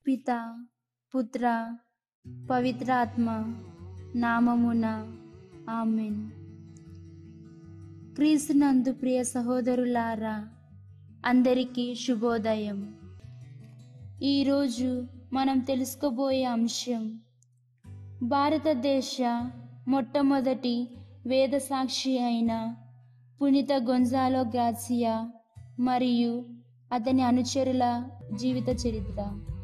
పిత పుత్ర పవిత్రాత్మ నామమున ఆమెన్ క్రీస్తునందు ప్రియ సహోదరులారా అందరికీ శుభోదయం ఈరోజు మనం తెలుసుకోబోయే అంశం భారతదేశ మొట్టమొదటి వేద సాక్షి అయిన పునీత గొంజాలో గాసియా మరియు అతని అనుచరుల జీవిత చరిత్ర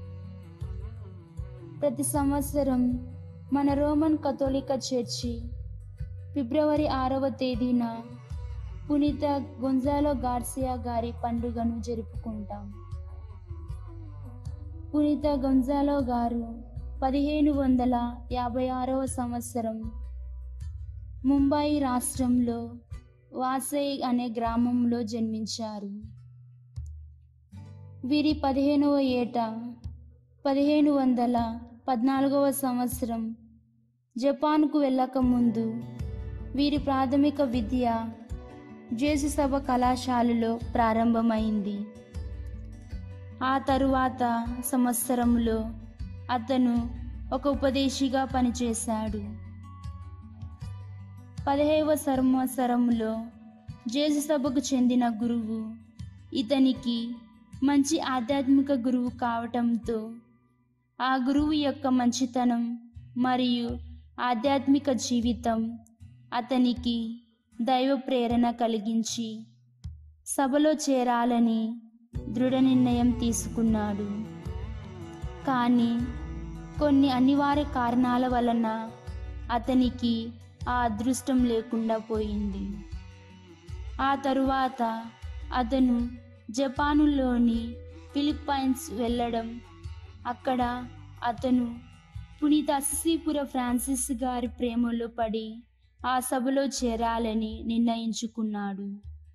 ప్రతి సంవత్సరం మన రోమన్ కథోలిక చర్చి ఫిబ్రవరి ఆరవ తేదీన పునీత గొంజాలో గార్సియా గారి పండుగను జరుపుకుంటాం పునీత గొంజాలో గారు పదిహేను వందల యాభై ఆరవ సంవత్సరం ముంబాయి రాష్ట్రంలో వాసై అనే గ్రామంలో జన్మించారు వీరి పదిహేనవ ఏట పదిహేను వందల పద్నాలుగవ సంవత్సరం జపాన్కు వెళ్ళక ముందు వీరి ప్రాథమిక విద్య జేసు సభ కళాశాలలో ప్రారంభమైంది ఆ తరువాత సంవత్సరంలో అతను ఒక ఉపదేశిగా పనిచేశాడు పదిహేవ సంవత్సరంలో జేసు సభకు చెందిన గురువు ఇతనికి మంచి ఆధ్యాత్మిక గురువు కావటంతో ఆ గురువు యొక్క మంచితనం మరియు ఆధ్యాత్మిక జీవితం అతనికి దైవ ప్రేరణ కలిగించి సభలో చేరాలని దృఢ నిర్ణయం తీసుకున్నాడు కానీ కొన్ని అనివార్య కారణాల వలన అతనికి ఆ అదృష్టం లేకుండా పోయింది ఆ తరువాత అతను జపానులోని ఫిలిప్పైన్స్ వెళ్ళడం అక్కడ అతను పునీత అస్సీపుర ఫ్రాన్సిస్ గారి ప్రేమలో పడి ఆ సభలో చేరాలని నిర్ణయించుకున్నాడు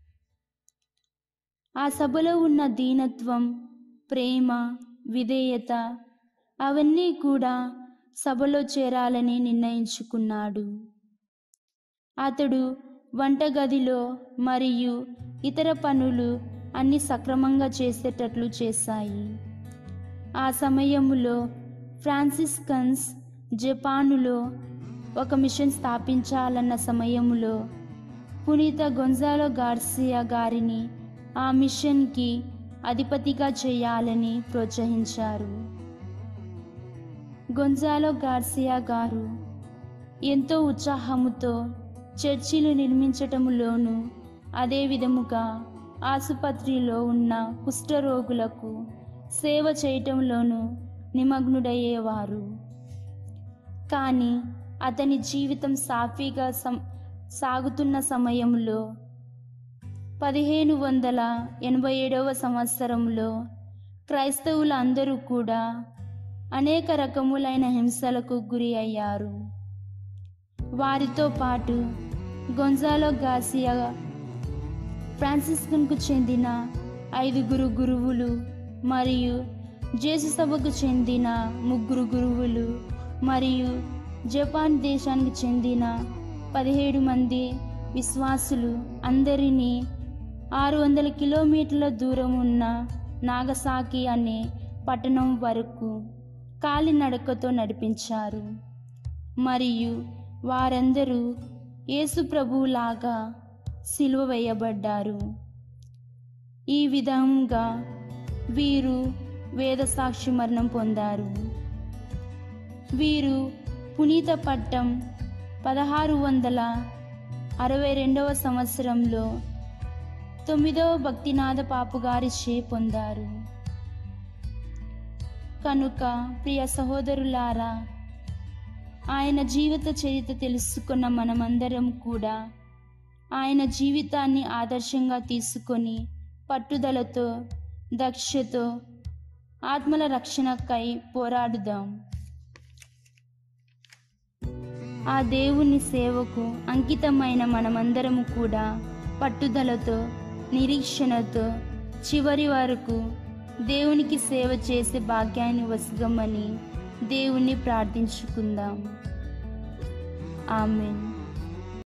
ఆ సభలో ఉన్న దీనత్వం ప్రేమ విధేయత అవన్నీ కూడా సభలో చేరాలని నిర్ణయించుకున్నాడు అతడు వంటగదిలో మరియు ఇతర పనులు అన్ని సక్రమంగా చేసేటట్లు చేశాయి ఆ సమయంలో ఫ్రాన్సిస్కన్స్ జపానులో ఒక మిషన్ స్థాపించాలన్న సమయంలో పునీత గొంజాలో గార్సియా గారిని ఆ మిషన్కి అధిపతిగా చేయాలని ప్రోత్సహించారు గొంజాలో గార్సియా గారు ఎంతో ఉత్సాహముతో చర్చిలు నిర్మించటములోను అదే విధముగా ఆసుపత్రిలో ఉన్న కుష్ఠరోగులకు సేవ చేయటంలోనూ నిమగ్నుడయ్యేవారు కానీ అతని జీవితం సాఫీగా సం సాగుతున్న సమయంలో పదిహేను వందల ఎనభై ఏడవ సంవత్సరంలో క్రైస్తవులు అందరూ కూడా అనేక రకములైన హింసలకు గురి అయ్యారు వారితో పాటు గొంజాలో గాసియా ఫ్రాన్సిస్కన్కు చెందిన ఐదుగురు గురువులు మరియు జేసు సభకు చెందిన ముగ్గురు గురువులు మరియు జపాన్ దేశానికి చెందిన పదిహేడు మంది విశ్వాసులు అందరినీ ఆరు వందల కిలోమీటర్ల దూరం ఉన్న నాగసాకి అనే పట్టణం వరకు కాలినడకతో నడిపించారు మరియు వారందరూ యేసు ప్రభువులాగా సిలువ వేయబడ్డారు ఈ విధంగా వీరు వేద సాక్షి మరణం పొందారు వీరు పునీత పట్టం పదహారు వందల అరవై రెండవ సంవత్సరంలో తొమ్మిదవ భక్తినాథ పాపుగారిచే పొందారు కనుక ప్రియ సహోదరులారా ఆయన జీవిత చరిత్ర తెలుసుకున్న మనమందరం కూడా ఆయన జీవితాన్ని ఆదర్శంగా తీసుకొని పట్టుదలతో దక్షతో ఆత్మల రక్షణకై పోరాడుదాం ఆ దేవుని సేవకు అంకితమైన మనమందరము కూడా పట్టుదలతో నిరీక్షణతో చివరి వరకు దేవునికి సేవ చేసే భాగ్యాన్ని వసగమని దేవుణ్ణి ప్రార్థించుకుందాం ఆమెన్